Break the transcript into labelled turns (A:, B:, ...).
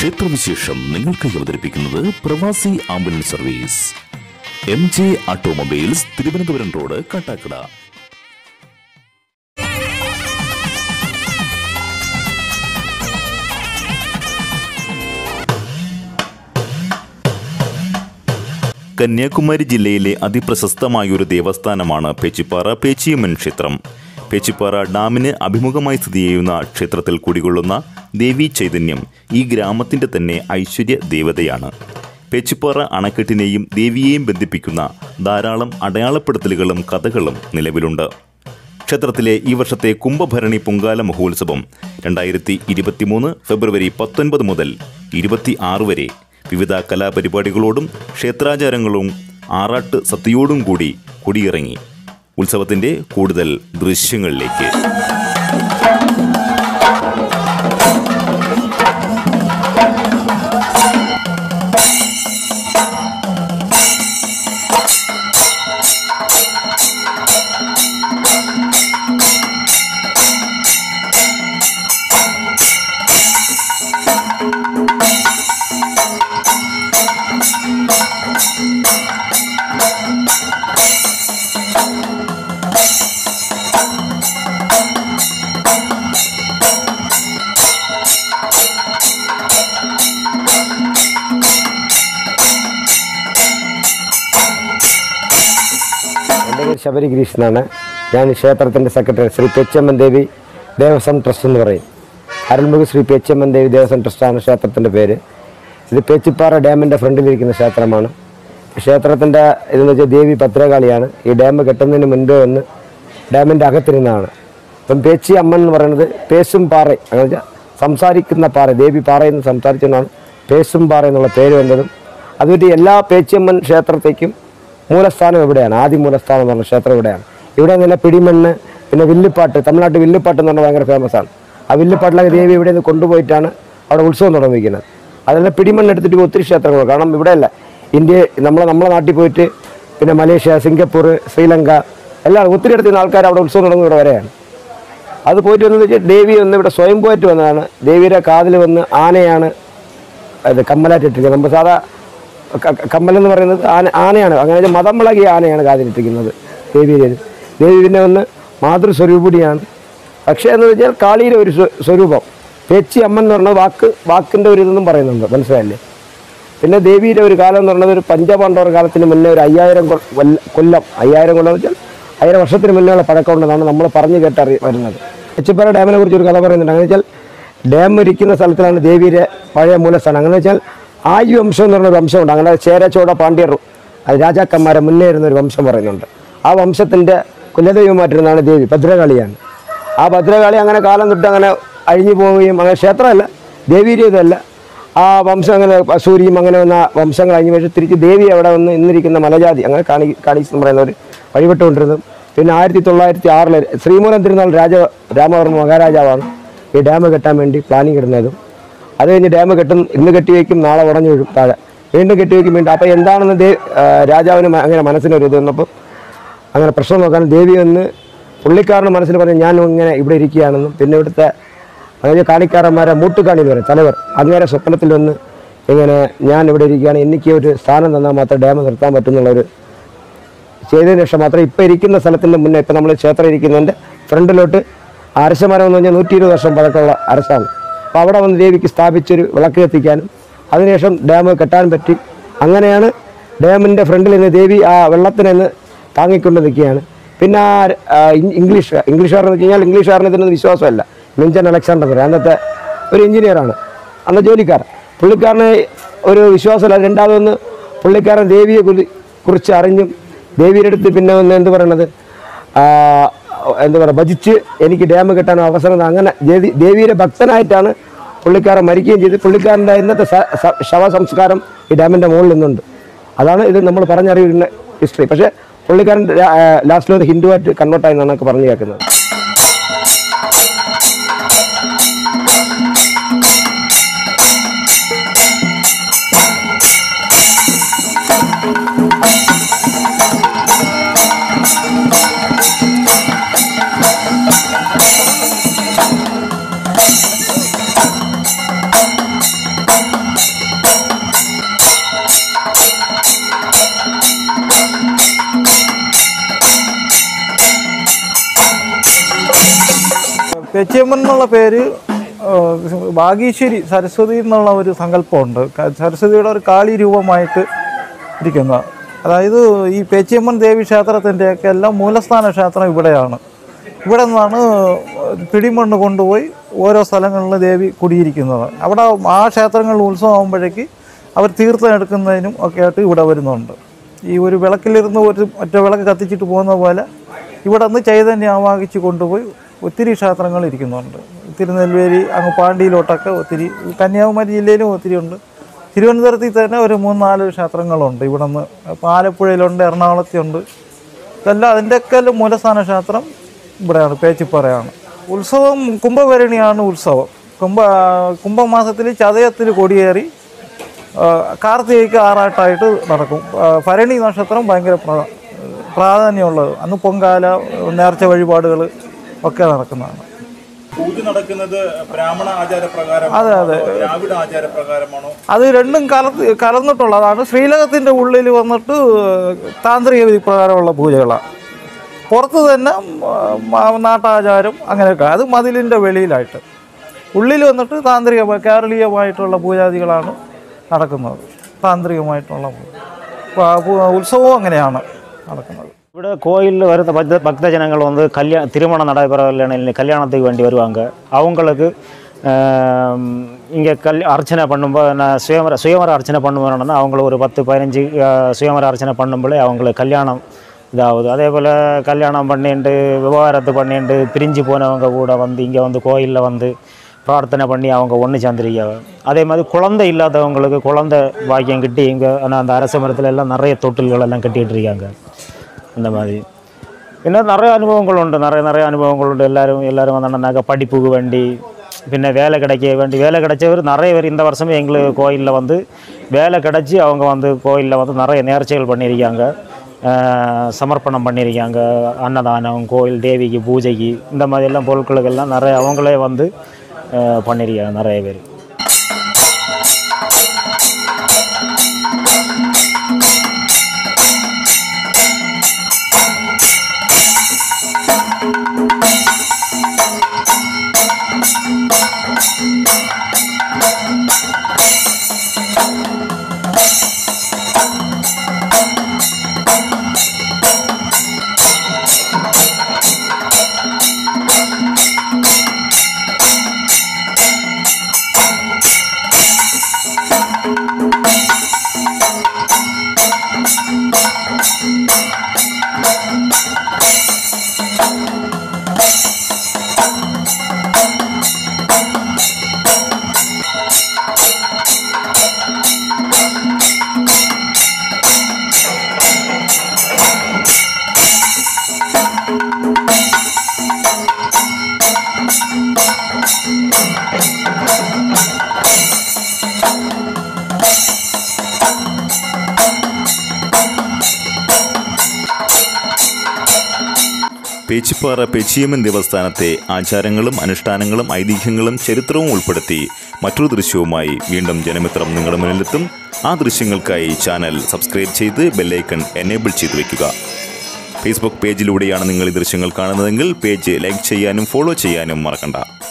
A: ക്ഷേത്രവിശേഷം നിങ്ങൾക്കായി അവതരിപ്പിക്കുന്നത് Pravasi ambulance service M J automobiles Thiruvananthapuram road Kattakada Kanyakumari ജില്ലയിലെ അതിപ്രശസ്തമായ ഒരു ദേവസ്ഥാനമാണ് പേച്ചിപ്പാറ പേച്ചിയമ്മൻ ക്ഷേത്രം പേച്ചിപ്പാറ ഡാമിന് അഭിമുഖമായി സ്ഥിതി ചെയ്യുന്ന ക്ഷേത്രത്തിൽ കുടികൊള്ളുന്ന ദേവീ ചൈതന്യം ഈ ഗ്രാമത്തിന്റെ തന്നെ ഐശ്വര്യ ദേവതയാണ് പേച്ചിപ്പാറ അണക്കെട്ടിനെയും ദേവിയെയും ബന്ധിപ്പിക്കുന്ന ധാരാളം അടയാളപ്പെടുത്തലുകളും കഥകളും നിലവിലുണ്ട് ക്ഷേത്രത്തിലെ ഈ വർഷത്തെ കുംഭഭരണി പൊങ്കാല മഹോത്സവം രണ്ടായിരത്തി ഇരുപത്തിമൂന്ന് ഫെബ്രുവരി പത്തൊൻപത് മുതൽ ഇരുപത്തി ആറ് വരെ വിവിധ കലാപരിപാടികളോടും ക്ഷേത്രാചാരങ്ങളും ആറാട്ട് സത്യയോടും കൂടി കൊടിയിറങ്ങി ഉത്സവത്തിന്റെ കൂടുതൽ ദൃശ്യങ്ങളിലേക്ക്
B: എൻ്റെ പേര് ശബരി ഗിരീഷ് എന്നാണ് ഞാൻ ഈ ക്ഷേത്രത്തിൻ്റെ സെക്രട്ടറി ശ്രീ പെച്ചമ്മൻ ദേവി ദേവസ്വം ട്രസ്റ്റ് എന്ന് പറയും അരുൾമുഖ് ശ്രീ പെച്ചമ്മൻ ദേവി ദേവസ്വം ട്രസ്റ്റാണ് ക്ഷേത്രത്തിൻ്റെ പേര് ഇത് പേച്ചിപ്പാറ ഡാമിൻ്റെ ഫ്രണ്ടിലിരിക്കുന്ന ക്ഷേത്രമാണ് ക്ഷേത്രത്തിൻ്റെ ഇതെന്ന് വെച്ചാൽ ദേവി ഭദ്രകാളിയാണ് ഈ ഡാം കെട്ടുന്നതിന് മുൻപേ വന്ന് ഡാമിൻ്റെ അകത്തിരുന്നതാണ് അപ്പം പേച്ചി അമ്മൻ എന്ന് പറയുന്നത് പേശും പാറ അങ്ങനെ വെച്ചാൽ സംസാരിക്കുന്ന പാറ ദേവി പാറയിൽ നിന്ന് സംസാരിച്ചതുകൊണ്ടാണ് പേശും പാറ എന്നുള്ള പേര് വന്നതും അതുപറ്റി എല്ലാ പേച്ചിയമ്മൻ ക്ഷേത്രത്തേക്കും മൂലസ്ഥാനം എവിടെയാണ് ആദ്യ മൂലസ്ഥാനം എന്ന് പറഞ്ഞ ക്ഷേത്രം ഇവിടെയാണ് ഇവിടെ നല്ല പിടിമണ്ണ് പിന്നെ വില്ലുപ്പാട്ട് തമിഴ്നാട്ടിൽ വില്ലുപ്പാട്ട് എന്ന് പറഞ്ഞാൽ ഭയങ്കര ഫേമസ് ആണ് ആ വില്ലുപ്പാട്ടിലൊക്കെ ദേവി ഇവിടെ നിന്ന് കൊണ്ടുപോയിട്ടാണ് അവിടെ ഉത്സവം തുടങ്ങിയിരിക്കുന്നത് അതെല്ലാം പിടിമണ്ണ് എടുത്തിട്ട് ഇപ്പോൾ ഒത്തിരി ക്ഷേത്രങ്ങൾ കാരണം ഇവിടെയല്ല ഇന്ത്യ നമ്മളെ നമ്മളെ നാട്ടിൽ പോയിട്ട് പിന്നെ മലേഷ്യ സിംഗപ്പൂർ ശ്രീലങ്ക എല്ലാം ഒത്തിരി ഇടത്തുനിന്ന് ആൾക്കാർ അവിടെ ഉത്സവം തുടങ്ങുന്ന ഇവിടെ വരെയാണ് അത് പോയിട്ട് വന്നത് വെച്ചാൽ ദേവി ഒന്ന് ഇവിടെ സ്വയം പോയിട്ട് വന്നതാണ് ദേവിയുടെ കാതിൽ വന്ന് ആനയാണ് അത് കമ്മലായിട്ടിരിക്കുന്നത് നമ്മൾ സാധാ ക- ക- കമ്മലെന്ന് പറയുന്നത് ആന ആനയാണ് അങ്ങനെ വെച്ചാൽ മതം വിളകിയ ആനയാണ് കാതിലിട്ടിരിക്കുന്നത് ദേവിയുടെ ദേവി പിന്നെ ഒന്ന് മാതൃസ്വരൂപിണിയാണ് പക്ഷേ എന്ന് വെച്ചാൽ കാളിയുടെ ഒരു സ്വ- സ്വരൂപം പേച്ചി അമ്മൻ എന്ന് പറഞ്ഞ വാക്ക് വാക്കിൻ്റെ ഒരു ഇതെന്നും പറയുന്നുണ്ട് മനസ്സിലായില്ലേ പിന്നെ ദേവിയുടെ ഒരു കാലം എന്ന് പറയുന്നത് ഒരു പഞ്ചപാണ്ഡവർ കാലത്തിന് മുന്നേ ഒരു അയ്യായിരം കൊ- കൊല്ല- കൊല്ലം അയ്യായിരം കൊല്ലം എന്ന് വെച്ചാൽ ആയിരം വർഷത്തിന് മുന്നേയുള്ള പഴക്കമുണ്ടെന്നാണ് നമ്മൾ പറഞ്ഞു കേട്ടറി വരുന്നത് എച്ചിപ്പാറ ഡാമിനെ കുറിച്ച് ഒരു കഥ പറയുന്നുണ്ട് അങ്ങനെ വെച്ചാൽ ഡാം ഇരിക്കുന്ന സ്ഥലത്തിലാണ് ദേവിയുടെ പഴയ മൂലസ്ഥാനം അങ്ങനെ വെച്ചാൽ ആയു വംശം എന്ന് പറഞ്ഞൊരു വംശമുണ്ട് അങ്ങനെ ചേരച്ചോട പാണ്ഡ്യർ അത് രാജാക്കന്മാരെ മുന്നേ ഇരുന്ന ഒരു വംശം പറയുന്നുണ്ട് ആ വംശത്തിൻ്റെ കുലദൈവമായിട്ടിരുന്നാണ് ദേവി ഭദ്രകാളിയാണ് ആ ഭദ്രകാളി അങ്ങനെ കാലം തൊട്ട് അങ്ങനെ അഴിഞ്ഞു പോവുകയും അങ്ങനെ ക്ഷേത്രമല്ല ദേവീയുടെ ഇതല്ല ആ വംശം അങ്ങനെ അസൂരിയും അങ്ങനെ വന്ന വംശങ്ങൾ അഴിഞ്ഞു പക്ഷേ തിരിച്ച് ദേവി അവിടെ വന്ന് ഇന്നിരിക്കുന്ന മലജാതി അങ്ങനെ കാണി കാണിച്ച് എന്ന് പറയുന്നവർ വഴിപെട്ടുകൊണ്ടിരുന്നതും പിന്നെ ആയിരത്തി തൊള്ളായിരത്തി ആറിൽ ശ്രീമൂലം തിരുനാൾ രാജ രാമവർമ്മ മഹാരാജാവാണ് ഈ ഡാം കെട്ടാൻ വേണ്ടി പ്ലാനിങ് ഇടുന്നതും അത് കഴിഞ്ഞ് ഡാം കെട്ടും ഇന്ന് കെട്ടി വയ്ക്കും നാളെ ഉടഞ്ഞു വീഴും താഴെ വീണ്ടും കെട്ടി വയ്ക്കും വീണ്ടും അപ്പോൾ എന്താണെന്ന് ദേ ആ, രാജാവിന് മ- അങ്ങനെ മനസ്സിനൊരു ഇത് വന്നപ്പോൾ അങ്ങനെ പ്രശ്നം നോക്കാൻ ദേവി ഒന്ന് പുള്ളിക്കാരൻ്റെ മനസ്സിൽ പറഞ്ഞു ഞാൻ ഇങ്ങനെ ഇവിടെ ഇരിക്കുകയാണെന്നും പിന്നെ ഇവിടുത്തെ അതായത് കാണിക്കാരന്മാരെ മൂട്ടുകാണി എന്ന് പറയും തലവർ അങ്ങേരെ സ്വപ്നത്തിൽ വന്ന് ഇങ്ങനെ ഞാൻ ഇവിടെ ഇരിക്കുകയാണ് എനിക്ക് ഒരു സ്ഥാനം തന്നാൽ മാത്രമേ ഡാം നിർത്താൻ പറ്റുന്നുള്ളൊരു ചെയ്തതിന് ശേഷം മാത്രമേ ഇപ്പം ഇരിക്കുന്ന സ്ഥലത്തിൻ്റെ മുന്നേ ഇപ്പം നമ്മൾ ക്ഷേത്രം ഇരിക്കുന്നതിൻ്റെ ഫ്രണ്ടിലോട്ട് അരശമരം എന്ന് പറഞ്ഞാൽ നൂറ്റി ഇരുപത് വർഷം പഴക്കമുള്ള അരസാണ് അപ്പോൾ അവിടെ വന്ന് ദേവിക്ക് സ്ഥാപിച്ചൊരു വിളക്ക് കത്തിക്കാനും അതിനുശേഷം ഡാം കെട്ടാൻ പറ്റി അങ്ങനെയാണ് ഡാമിൻ്റെ ഫ്രണ്ടിൽ നിന്ന് ദേവി ആ വെള്ളത്തിൽ നിന്ന് താങ്ങിക്കൊണ്ട് നിൽക്കുകയാണ് പിന്നെ ആ ആ, ഇ- ഇംഗ്ലീഷ് ഇംഗ്ലീഷുകാരെന്ന് വെച്ച് കഴിഞ്ഞാൽ ഇംഗ്ലീഷുകാരന് ഇതിനൊന്നും വിശ്വാസമല്ല മിഞ്ചൻ അലക്സാണ്ടർ എന്ന് പറയും അന്നത്തെ ഒരു എഞ്ചിനീയറാണ് അന്ന് ജോലിക്കാരൻ പുള്ളിക്കാരന് ഒരു വിശ്വാസമില്ല രണ്ടാമതൊന്ന് പുള്ളിക്കാരൻ ദേവിയെ കുറി- കുറിച്ച് അറിഞ്ഞും ദേവിയുടെ അടുത്ത് പിന്നെ ഒന്ന് എന്ത് പറയണത് ആ, എന്താ പറയുക ഭജിച്ച് എനിക്ക് ഡാം കിട്ടാൻ അവസരം തന്നു. അങ്ങനെ ദേവി ദേവിയുടെ ഭക്തനായിട്ടാണ് പുള്ളിക്കാരൻ മരിക്കുകയും ചെയ്ത് പുള്ളിക്കാരൻ്റെ ഇന്നത്തെ സ- സ- ശവസംസ്കാരം ഈ ഡാമിൻ്റെ മുകളിൽ നിന്നുണ്ട് അതാണ് ഇത് നമ്മൾ പറഞ്ഞറിയുന്ന ഹിസ്റ്ററി പക്ഷേ പുള്ളിക്കാരൻ ലാസ്റ്റിൽ ഒരു ഹിന്ദുവായിട്ട് കൺവേർട്ടായി എന്നാണ് ഒക്കെ പറഞ്ഞു കേൾക്കുന്നത്
C: പെച്ചിയമ്മൻ എന്നുള്ള പേര് ആ, ഭാഗീശ്വരി സരസ്വതി എന്നുള്ള ഒരു സങ്കല്പമുണ്ട് ക- സരസ്വതിയുടെ ഒരു കാളി രൂപമായിട്ട് ഇരിക്കുന്ന അതായത് ഈ പേച്ചിയമ്മൻ ദേവി ക്ഷേത്രത്തിൻ്റെയൊക്കെ എല്ലാം മൂലസ്ഥാന ക്ഷേത്രം ഇവിടെയാണ് ഇവിടെ നിന്നാണ് പിടിമണ്ണ് കൊണ്ടുപോയി ഓരോ സ്ഥലങ്ങളിൽ ദേവി കുടിയിരിക്കുന്നത് അവിടെ ആ ക്ഷേത്രങ്ങളിൽ ഉത്സവമാകുമ്പോഴേക്ക് അവർ തീർത്ഥം എടുക്കുന്നതിനും ഒക്കെ ആയിട്ട് ഇവിടെ വരുന്നുണ്ട് ഈ ഒരു വിളക്കിലിരുന്ന് ഒരു ഒറ്റ വിളക്ക് കത്തിച്ചിട്ട് പോകുന്ന പോലെ ഇവിടെ നിന്ന് ചൈതന്യം ആവാഹിച്ച് കൊണ്ടുപോയി ഒത്തിരി ക്ഷേത്രങ്ങൾ ഇരിക്കുന്നുണ്ട് തിരുനെൽവേലി അങ്ങ് പാണ്ടിയിലോട്ടൊക്കെ ഒത്തിരി കന്യാകുമാരി ജില്ലയിലും ഒത്തിരി ഉണ്ട് തിരുവനന്തപുരത്തിൽ തന്നെ ഒരു മൂന്ന് നാല് ക്ഷേത്രങ്ങളുണ്ട് ഇവിടെ നിന്ന് ഇപ്പോൾ ആലപ്പുഴയിലുണ്ട് എറണാകുളത്തുണ്ട് ഇതെല്ലാം അതിൻ്റെയൊക്കെ മൂലസ്ഥാന ക്ഷേത്രം ഇവിടെയാണ് പേച്ചിപ്പാറയാണ് ഉത്സവം കുംഭഭരണിയാണ് ഉത്സവം കുംഭ കുംഭമാസത്തിൽ ചതയത്തിൽ കൊടിയേറി ആ, കാർത്തികയ്ക്ക് ആറാട്ടായിട്ട് നടക്കും ആ, ഭരണി നക്ഷത്രം ഭയങ്കര പ്രാ- പ്രാധാന്യമുള്ളത് അന്ന് പൊങ്കാല നേർച്ച വഴിപാടുകൾ ഒക്കെ നടക്കുന്നതാണ്
A: പൂജ നടക്കുന്നത് ബ്രാഹ്മണ ആചാരപ്രകാരം
C: അതെ അതെ
A: ദ്രാവിഡ ആചാരപ്രകാരമാണോ
C: അത് രണ്ടും കലർന്ന് കലർന്നിട്ടുള്ളതാണ് ശ്രീലകത്തിൻ്റെ ഉള്ളിൽ വന്നിട്ട് താന്ത്രിക വിധി പ്രകാരമുള്ള പൂജകളാണ് പുറത്ത് തന്നെ മ- നാട്ടാചാരം അങ്ങനെയൊക്കെ അത് മതിലിൻ്റെ വെളിയിലായിട്ട് ഉള്ളിൽ വന്നിട്ട് താന്ത്രിക കേരളീയമായിട്ടുള്ള പൂജാദികളാണ് നടക്കുന്നത് താന്ത്രികമായിട്ടുള്ള പൂജ അപ്പോൾ ആ പൂ- ഉത്സവവും അങ്ങനെയാണ് നടക്കുന്നത്
D: ഇവിടെ கோயிலில் வருத பக்த பக்தஜனங்கள் வந்து கல்யாண திருமணம் நடைபெறவில்லை கல்யாணத்துக்கு வேண்டி வருவாங்க அவங்களுக்கு இங்கே கல் அர்ச்சனை பண்ணும்போது நான் சுயமர சுயமர அர்ச்சனை பண்ணுவேன்னா அவங்கள ஒரு பத்து பதினஞ்சு அஹ், சுயமர அர்ச்சனை பண்ணும்போது அவங்களுக்கு கல்யாணம் இதாகுது அதே போல் கல்யாணம் பண்ணிட்டு விவாகரத்து பண்ணிட்டு பிரிஞ்சு போனவங்க கூட வந்து இங்கே வந்து கோயிலில் வந்து பிரார்த்தனை பண்ணி அவங்க ஒன்று சேர்ந்துருக்காங்க அதே மாதிரி குழந்தை இல்லாதவங்களுக்கு குழந்தை பாக்கியம் கிட்டி இங்கே அந்த அரச மரத்துல எல்லாம் நிறைய தொட்டில்கள் எல்லாம் கட்டிகிட்டு இருக்காங்க அந்த மாதிரி പിന്നെ നിറയെ അനുഭവങ്ങളുണ്ട് നിറയെ നിറയെ അനുഭവങ്ങളുണ്ട് എല്ലാവരും എല്ലാവരും വന്നിട്ടുണ്ടാക്കുക പഠിப்புக்கு வேண்டி പിന്നെ வேலை கிடைக்க வேண்டி வேலை கிடைச்சவர் நிறைய பேர் இந்த வருஷமே எங்களுக்கு கோயிலில் வந்து வேலை கிடைச்சி அவங்க வந்து கோயிலில் வந்து நிறைய நேர்ச்சைகள் பண்ணியிருக்காங்க ஆஹ் சமர்ப்பணம் பண்ணியிருக்காங்க அன்னதானம் கோயில் தேவிக்கு பூஜைக்கு இந்த மாதிரி எல்லாம் பொருட்களுக்கெல்லாம் நிறைய அவங்களே வந்து ஆஹ் பண்ணியிருக்காங்க நிறைய பேர்
A: പേച്ചിപ്പാറ പെച്ചിയമ്മൻ ദേവസ്ഥാനത്തെ ആചാരങ്ങളും അനുഷ്ഠാനങ്ങളും ഐതിഹ്യങ്ങളും ചരിത്രവും ഉൾപ്പെടുത്തി മറ്റൊരു ദൃശ്യവുമായി വീണ്ടും ജനമിത്രം നിങ്ങളുടെ മുന്നിലെത്തും ആ ദൃശ്യങ്ങൾക്കായി ചാനൽ സബ്സ്ക്രൈബ് ചെയ്ത് ബെല്ലൈക്കൺ എനേബിൾ ചെയ്തു വെക്കുക ഫേസ്ബുക്ക് പേജിലൂടെയാണ് നിങ്ങൾ ഈ ദൃശ്യങ്ങൾ കാണുന്നതെങ്കിൽ പേജ് ലൈക്ക് ചെയ്യാനും ഫോളോ ചെയ്യാനും മറക്കണ്ട